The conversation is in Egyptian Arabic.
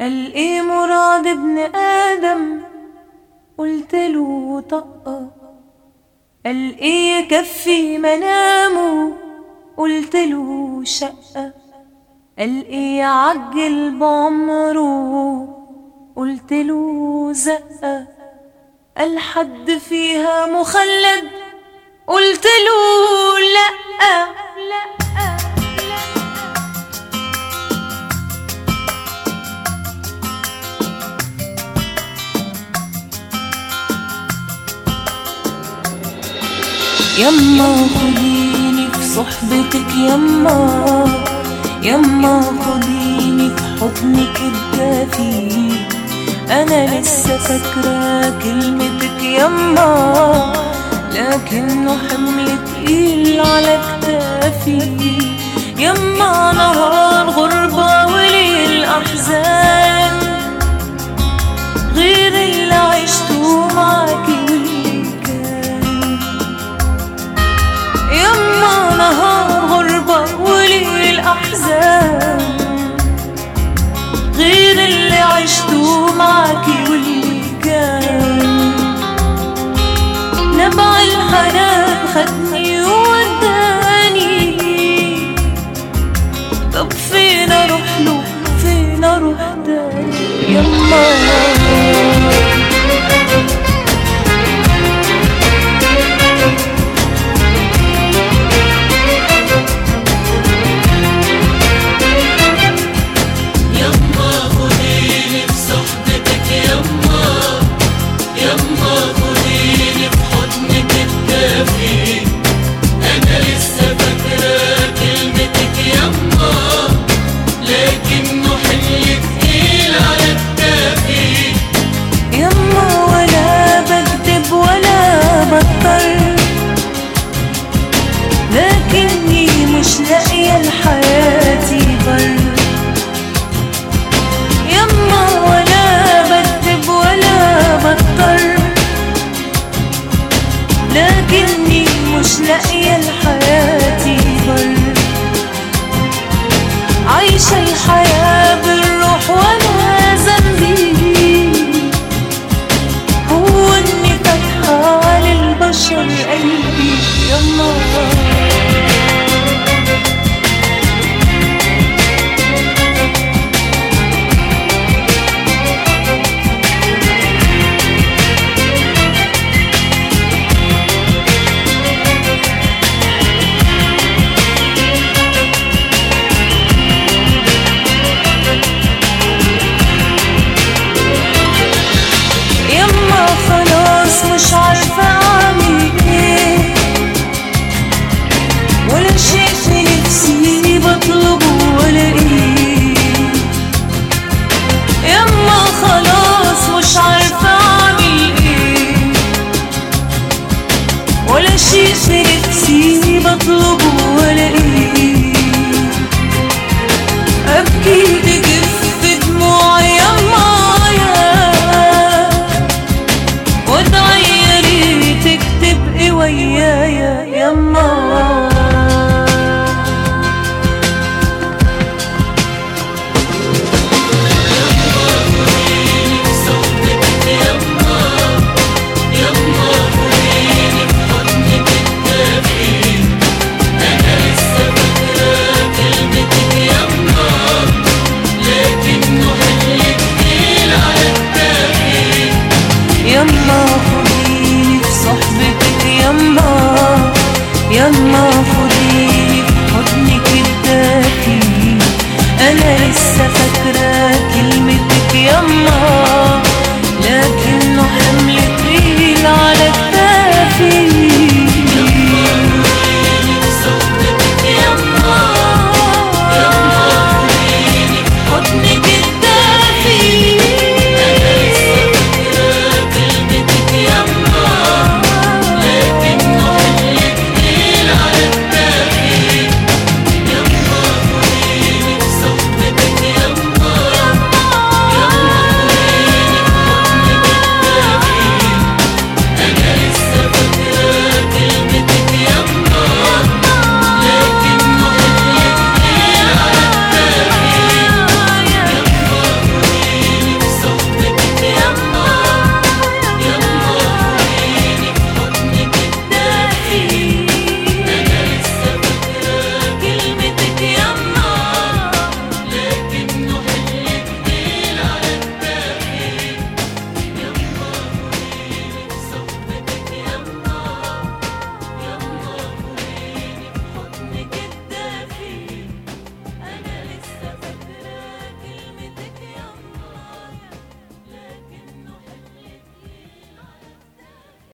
قال ايه مراد ابن ادم قلت له طقه قال ايه يكفي منامه قلت له شقه قال ايه يعجل بعمره قلت له زقه قال حد فيها مخلد قلت له لا لا يما خديني في صحبتك يما يما خديني في حضنك الدافي انا لسه فاكره كلمتك يما لكنه حمل تقيل على كتافي يما نهار غربة وليل أحزان غير اللي عشته معاكي واللي كان يما نهار غربة وليل أحزان غير اللي عشته معاكي واللي كان نبع الحنان خدني ووداني طب فين اروح له فين اروح تاني يما يما خديني في صحبتك يما يما خديني في حضنك الدافي انا لسه فاكره كلمتك يما لكنه حمل تقيل على كتافي يما ولا بكتب ولا بضطر لكني مش لاقية لحياتي بر يما ولا بكتب ولا بضطر لكني مش لاقية لحياتي بر عايشة الحياة بالروح وانا ذنبي هو اني فاتحة للبشر قلبي يما يما خلاص مش عارفة أعمل إيه ولا شيء في نفسي بطلبه ولا إيه يما خلاص مش عارفة أعمل إيه ولا شيء في نفسي بطلبه ولا إيه أبكي تجف دموعي يما يا وادعي يا ريتك تبقي ويايا يما خديني في صحبتك يما يما خديني في حضنك الدافي انا لسه فاكره كلمتك يما لكنه حمل تقيل على كتافي يما خديني في صحبتك يما يما خديني في حضنك الدافي انا لسه فاكره كلمتك يما